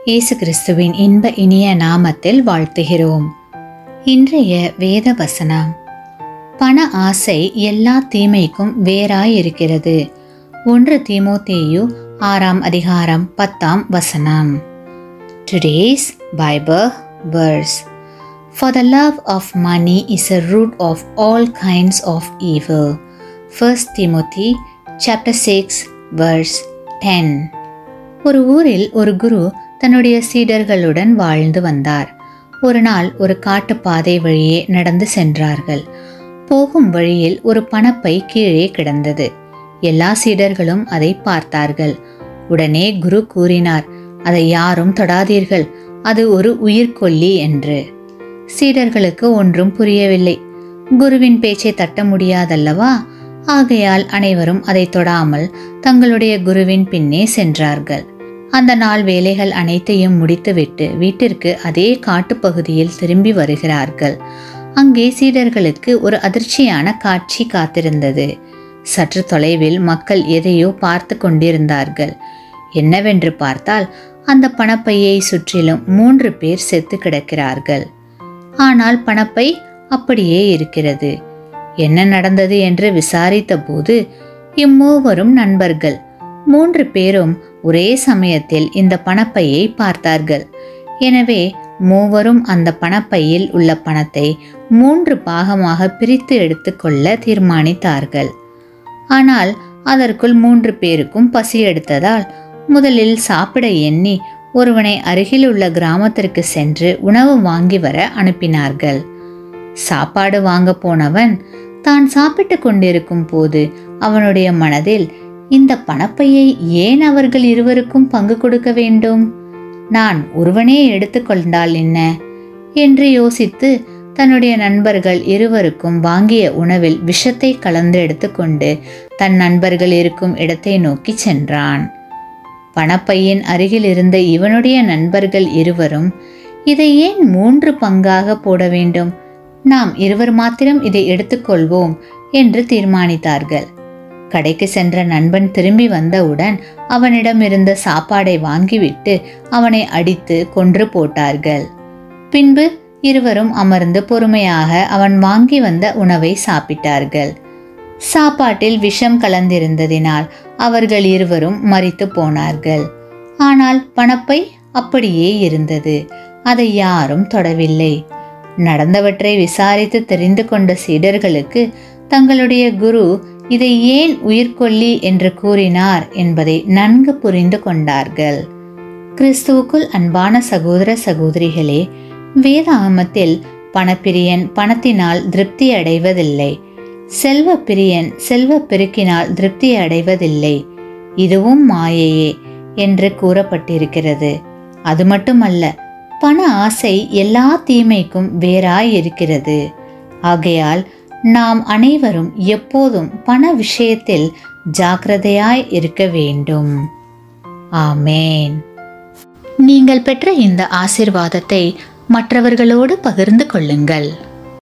இயேசு கிறிஸ்துவின் இன்ப இனிய நாமத்தில் வாழ்த்துகிறோம் இன்றைய வேத வசனம் பண ஆசை எல்லா தீமைக்கும் வேறாய் இருக்கிறது ஒன்று தீமோத்தேயு ஆறாம் அதிகாரம் பத்தாம் வசனம் today's Bible verse For the love of money is a root of all kinds of evil. 1 Timothy chapter 6 verse 10 ஒரு ஊரில் ஒரு குரு தன்னுடைய சீடர்களுடன் வாழ்ந்து வந்தார் ஒரு நாள் ஒரு காட்டு பாதை வழியே நடந்து சென்றார்கள் போகும் வழியில் ஒரு பணப்பை கீழே கிடந்தது எல்லா சீடர்களும் அதை பார்த்தார்கள் உடனே குரு கூறினார் அதை யாரும் தொடாதீர்கள் அது ஒரு உயிர்கொல்லி என்று சீடர்களுக்கு ஒன்றும் புரியவில்லை குருவின் பேச்சை தட்ட முடியாதல்லவா ஆகையால் அனைவரும் அதை தொடாமல் தங்களுடைய குருவின் பின்னே சென்றார்கள் அந்த நாள் வேலைகள் அனைத்தையும் முடித்துவிட்டு வீட்டிற்கு அதே காட்டுப்பகுதியில் திரும்பி வருகிறார்கள் அங்கே சீடர்களுக்கு ஒரு அதிர்ச்சியான காட்சி காத்திருந்தது சற்று தொலைவில் மக்கள் எதையோ பார்த்து கொண்டிருந்தார்கள் என்னவென்று பார்த்தால் அந்த பணப்பையை சுற்றிலும் மூன்று பேர் செத்து கிடக்கிறார்கள் ஆனால் பணப்பை அப்படியே இருக்கிறது என்ன நடந்தது என்று விசாரித்த போது இம்மூவரும் நண்பர்கள் மூன்று பேரும் ஒரே சமயத்தில் இந்த பணப்பையை பார்த்தார்கள் எனவே மூவரும் அந்த பணப்பையில் உள்ள பணத்தை மூன்று பாகமாக பிரித்து எடுத்துக்கொள்ள தீர்மானித்தார்கள் ஆனால் அதற்குள் மூன்று பேருக்கும் பசி எடுத்ததால் முதலில் சாப்பிட எண்ணி ஒருவனை அருகில் உள்ள கிராமத்திற்கு சென்று உணவு வாங்கி வர அனுப்பினார்கள் சாப்பாடு வாங்க போனவன் தான் சாப்பிட்டு கொண்டிருக்கும் போது அவனுடைய மனதில் இந்த பணப்பையை ஏன் அவர்கள் இருவருக்கும் பங்கு கொடுக்க வேண்டும் நான் ஒருவனே எடுத்துக்கொண்டால் என்ன என்று யோசித்து தன்னுடைய நண்பர்கள் இருவருக்கும் வாங்கிய உணவில் விஷத்தை கலந்து எடுத்துக்கொண்டு தன் நண்பர்கள் இருக்கும் இடத்தை நோக்கி சென்றான் பணப்பையின் அருகில் இருந்த இவனுடைய நண்பர்கள் இருவரும் இதை ஏன் மூன்று பங்காக போட வேண்டும் நாம் இருவர் மாத்திரம் இதை எடுத்துக்கொள்வோம் என்று தீர்மானித்தார்கள் கடைக்கு சென்ற நண்பன் திரும்பி வந்தவுடன் அவனிடம் இருந்த சாப்பாடை வாங்கிவிட்டு அவனை அடித்து கொன்று போட்டார்கள் பின்பு இருவரும் அமர்ந்து பொறுமையாக அவன் வாங்கி வந்த உணவை சாப்பிட்டார்கள் சாப்பாட்டில் விஷம் கலந்திருந்ததினால் அவர்கள் இருவரும் மறித்து போனார்கள் ஆனால் பணப்பை அப்படியே இருந்தது அதை யாரும் தொடவில்லை நடந்தவற்றை விசாரித்து தெரிந்து கொண்ட சீடர்களுக்கு தங்களுடைய குரு இதை ஏன் உயிர்கொல்லி என்று கூறினார் என்பதை நன்கு புரிந்து கொண்டார்கள் கிறிஸ்துவுக்குள் அன்பான சகோதர சகோதரிகளே வேதாகமத்தில் பணப்பிரியன் பணத்தினால் திருப்தி அடைவதில்லை செல்வ பிரியன் செல்வ பெருக்கினால் திருப்தி அடைவதில்லை இதுவும் மாயையே என்று கூறப்பட்டிருக்கிறது அது மட்டுமல்ல பண ஆசை எல்லா தீமைக்கும் வேறாய் இருக்கிறது ஆகையால் நாம் அனைவரும் எப்போதும் பண விஷயத்தில் ஜாக்கிரதையாய் இருக்க வேண்டும் ஆமேன் நீங்கள் பெற்ற இந்த ஆசிர்வாதத்தை மற்றவர்களோடு பகிர்ந்து கொள்ளுங்கள்